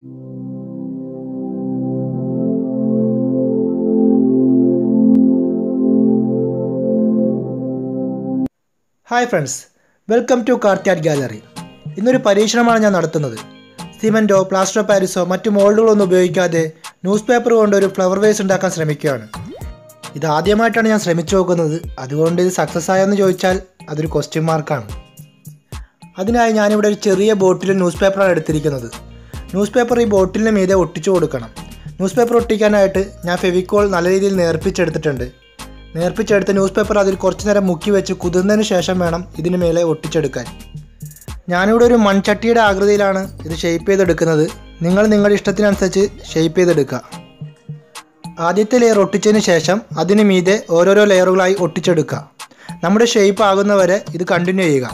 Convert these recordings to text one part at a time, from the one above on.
hi friends welcome to കാർത്തിയാറ്റ് gallery ഇന്നൊരു പരീക്ഷണമാണ് ഞാൻ നടത്തുന്നത് സിമെൻറ്റോ പ്ലാസ്റ്റർ ഓഫ് പാരിസോ മറ്റു മോൾഡുകളൊന്നും ഉപയോഗിക്കാതെ ന്യൂസ് പേപ്പർ കൊണ്ട് ഒരു ഫ്ലവർ വേസ് ഉണ്ടാക്കാൻ ശ്രമിക്കുകയാണ് ഇത് ആദ്യമായിട്ടാണ് ഞാൻ ശ്രമിച്ചു നോക്കുന്നത് അതുകൊണ്ട് ഇത് സക്സസ് ആയെന്ന് ചോദിച്ചാൽ അതൊരു ക്വസ്റ്റ്യൻ മാർക്കാണ് അതിനായി ഞാനിവിടെ ഒരു ചെറിയ ബോട്ടിൽ ന്യൂസ് പേപ്പറാണ് എടുത്തിരിക്കുന്നത് ന്യൂസ് പേപ്പർ ഈ ബോട്ടിലിന് മീതെ ഒട്ടിച്ചു കൊടുക്കണം ന്യൂസ് പേപ്പർ ഒട്ടിക്കാനായിട്ട് ഞാൻ ഫെവിക്കോൾ നല്ല രീതിയിൽ നേർപ്പിച്ചെടുത്തിട്ടുണ്ട് നേർപ്പിച്ചെടുത്ത ന്യൂസ് പേപ്പർ അതിൽ കുറച്ച് നേരം മുക്കി വെച്ച് കുതിർന്നതിന് ശേഷം വേണം ഇതിന് മേലെ ഒട്ടിച്ചെടുക്കാൻ ഞാനിവിടെ ഒരു മൺചട്ടിയുടെ ആകൃതിയിലാണ് ഇത് ഷേപ്പ് ചെയ്തെടുക്കുന്നത് നിങ്ങൾ നിങ്ങളുടെ ഇഷ്ടത്തിനനുസരിച്ച് ഷേപ്പ് ചെയ്തെടുക്കുക ആദ്യത്തെ ലെയർ ഒട്ടിച്ചതിന് ശേഷം അതിന് മീതെ ഓരോരോ ലെയറുകളായി ഒട്ടിച്ചെടുക്കുക നമ്മുടെ ഷേപ്പ് ആകുന്നവരെ ഇത് കണ്ടിന്യൂ ചെയ്യുക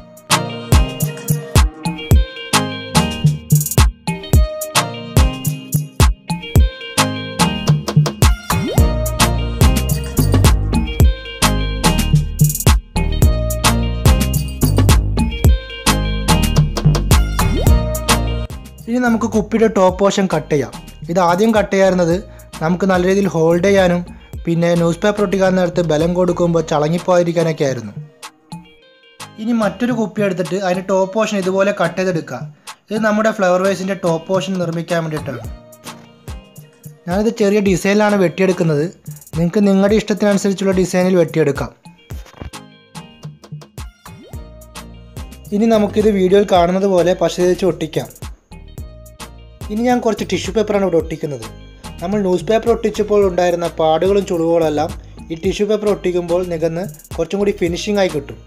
ഇനി നമുക്ക് കുപ്പിയുടെ ടോപ്പ് പോർഷൻ കട്ട് ചെയ്യാം ഇത് ആദ്യം കട്ട് ചെയ്യാറുന്നത് നമുക്ക് നല്ല രീതിയിൽ ഹോൾഡ് ചെയ്യാനും പിന്നെ ന്യൂസ് പേപ്പർ ഒട്ടിക്കാൻ നേരത്ത് ബലം കൊടുക്കുമ്പോൾ ചളങ്ങിപ്പോയിരിക്കാനൊക്കെ ആയിരുന്നു ഇനി മറ്റൊരു കുപ്പി എടുത്തിട്ട് അതിൻ്റെ ടോപ്പ് പോർഷൻ ഇതുപോലെ കട്ട് ചെയ്തെടുക്കുക ഇത് നമ്മുടെ ഫ്ലവർ വേസിൻ്റെ ടോപ്പ് പോർഷൻ നിർമ്മിക്കാൻ വേണ്ടിയിട്ടാണ് ഞാനിത് ചെറിയ ഡിസൈനിലാണ് വെട്ടിയെടുക്കുന്നത് നിങ്ങൾക്ക് നിങ്ങളുടെ ഇഷ്ടത്തിനനുസരിച്ചുള്ള ഡിസൈനിൽ വെട്ടിയെടുക്കാം ഇനി നമുക്കിത് വീഡിയോയിൽ കാണുന്നത് പോലെ പശ തേച്ച് ഒട്ടിക്കാം ഇനി ഞാൻ കുറച്ച് ടിഷ്യൂ പേപ്പറാണ് ഇവിടെ ഒട്ടിക്കുന്നത് നമ്മൾ ന്യൂസ് പേപ്പർ ഒട്ടിച്ചപ്പോൾ ഉണ്ടായിരുന്ന പാടുകളും ചുളിവുകളും എല്ലാം ഈ ടിഷ്യൂ പേപ്പർ ഒട്ടിക്കുമ്പോൾ നികന്ന് കുറച്ചും കൂടി ഫിനിഷിംഗ് ആയി കിട്ടും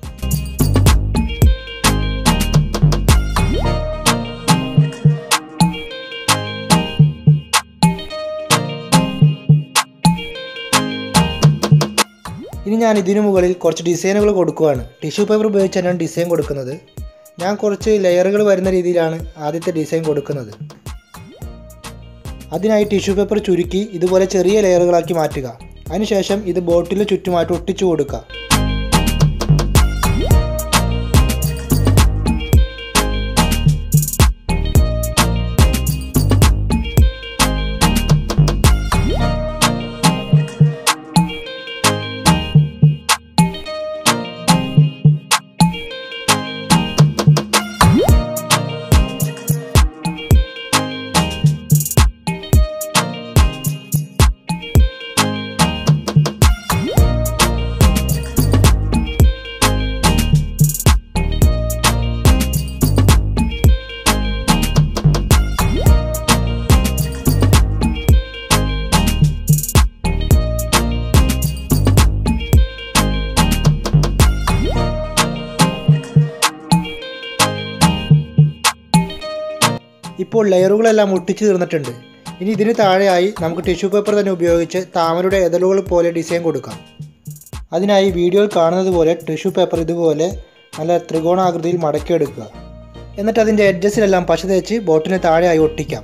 ഇനി ഞാൻ ഇതിനു മുകളിൽ കുറച്ച് ഡിസൈനുകൾ കൊടുക്കുകയാണ് ടിഷ്യൂ പേപ്പർ ഉപയോഗിച്ചാണ് ഞാൻ ഡിസൈൻ കൊടുക്കുന്നത് ഞാൻ കുറച്ച് ലെയറുകൾ വരുന്ന രീതിയിലാണ് ആദ്യത്തെ ഡിസൈൻ കൊടുക്കുന്നത് അതിനായി ടിഷ്യൂ പേപ്പർ ചുരുക്കി ഇതുപോലെ ചെറിയ ലെയറുകളാക്കി മാറ്റുക അതിനുശേഷം ഇത് ബോട്ടിൽ ചുറ്റുമായിട്ട് ഒട്ടിച്ചു കൊടുക്കുക ഇപ്പോൾ ലെയറുകളെല്ലാം ഒട്ടിച്ചു തീർന്നിട്ടുണ്ട് ഇനി ഇതിന് താഴെയായി നമുക്ക് ടിഷ്യൂ പേപ്പർ തന്നെ ഉപയോഗിച്ച് താമരയുടെ എതളുകൾ പോലെ ഡിസൈൻ കൊടുക്കാം അതിനായി വീഡിയോയിൽ കാണുന്നത് പോലെ ടിഷ്യൂ പേപ്പർ ഇതുപോലെ നല്ല ത്രികോണാകൃതിയിൽ മടക്കിയെടുക്കുക എന്നിട്ട് അതിൻ്റെ എഡ്ജസിലെല്ലാം പശ തേച്ച് ബോട്ടിന് താഴെയായി ഒട്ടിക്കാം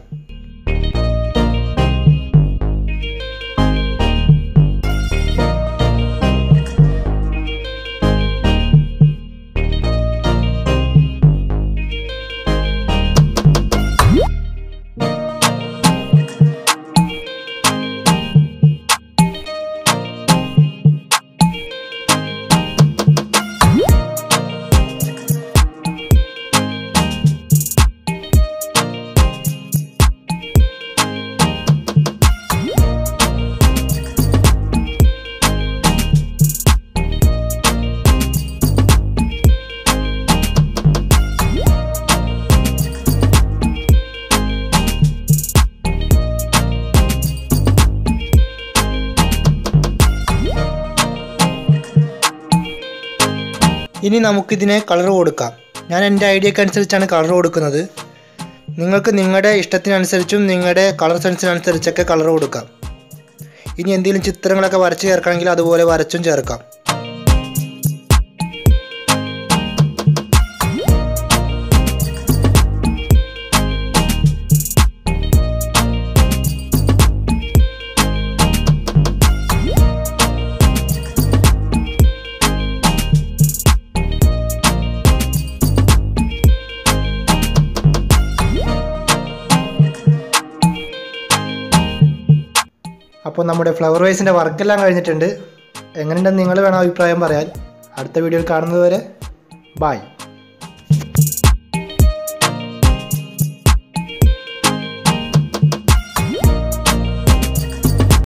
ഇനി നമുക്കിതിനെ കളർ കൊടുക്കാം ഞാൻ എൻ്റെ ഐഡിയക്ക് അനുസരിച്ചാണ് കളർ കൊടുക്കുന്നത് നിങ്ങൾക്ക് നിങ്ങളുടെ ഇഷ്ടത്തിനനുസരിച്ചും നിങ്ങളുടെ കളർ സെൻസിനനുസരിച്ചൊക്കെ കളർ കൊടുക്കാം ഇനി എന്തെങ്കിലും ചിത്രങ്ങളൊക്കെ വരച്ച് ചേർക്കണമെങ്കിൽ അതുപോലെ വരച്ചും ചേർക്കാം അപ്പോൾ നമ്മുടെ ഫ്ലവർ വേസിൻ്റെ വർക്കെല്ലാം കഴിഞ്ഞിട്ടുണ്ട് എങ്ങനെയുണ്ടെന്ന് നിങ്ങൾ വേണം അഭിപ്രായം പറയാൻ അടുത്ത വീഡിയോയിൽ കാണുന്നത് വരെ ബായ്